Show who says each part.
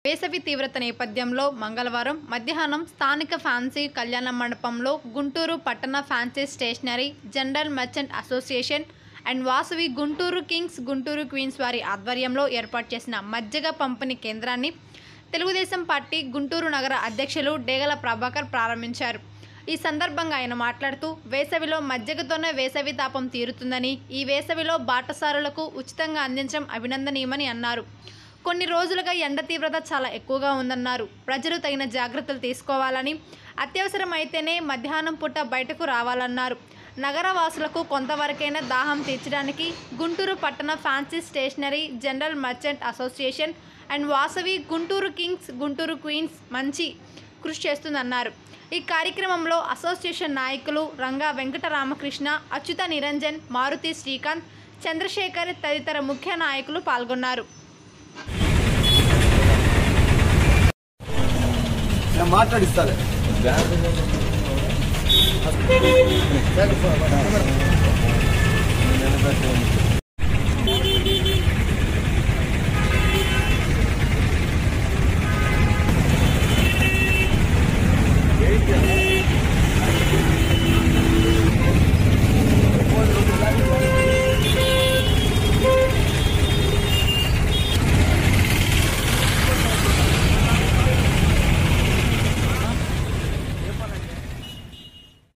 Speaker 1: వేసవి తీవ్రత నేపథ్యంలో మంగళవారం మధ్యాహ్నం స్థానిక ఫ్యాన్సీ కళ్యాణ మండపంలో గుంటూరు పట్టణ fancy stationery general merchant association and Vasavi Guntur kings Guntur queens వారి ఆధ్వర్యంలో ఏర్పాటు చేసిన మజ్జిగ పంపిణీ కేంద్రాన్ని తెలుగుదేశం పార్టీ గుంటూరు నగర అధ్యక్షులు డేగల ప్రభాకర్ ప్రారంభించారు ఈ సందర్భంగా ఆయన మాట్లాడుతూ వేసవిలో మజ్జిగతోనే వేసవి తాపం తీరుతుందని ఈ వేసవిలో బాటసారులకు ఉచితంగా అందించడం అభినందనీయమని అన్నారు కొన్ని రోజులుగా ఎండ తీవ్రత చాలా ఎక్కువగా ఉందన్నారు ప్రజలు తగిన జాగ్రత్తలు తీసుకోవాలని అత్యవసరమైతేనే మధ్యాహ్నం పూట బయటకు రావాలన్నారు నగర వాసులకు కొంతవరకైనా దాహం తీర్చడానికి గుంటూరు పట్టణ fancy stationery general merchant association and Vasavi Guntur kings Guntur queens మంచి కృషి చేస్తుందన్నారు ఈ కార్యక్రమంలో అసోసియేషన్ నాయకులు రంగా వెంకట రామకృష్ణ అచ్యుత నిరంజన్ మారుతి శ్రీకాంత్ చంద్రశేఖర్ తదితర ముఖ్య నాయకులు పాల్గొన్నారు
Speaker 2: నేను మాట్లాడిస్తాలే
Speaker 3: ఏంటి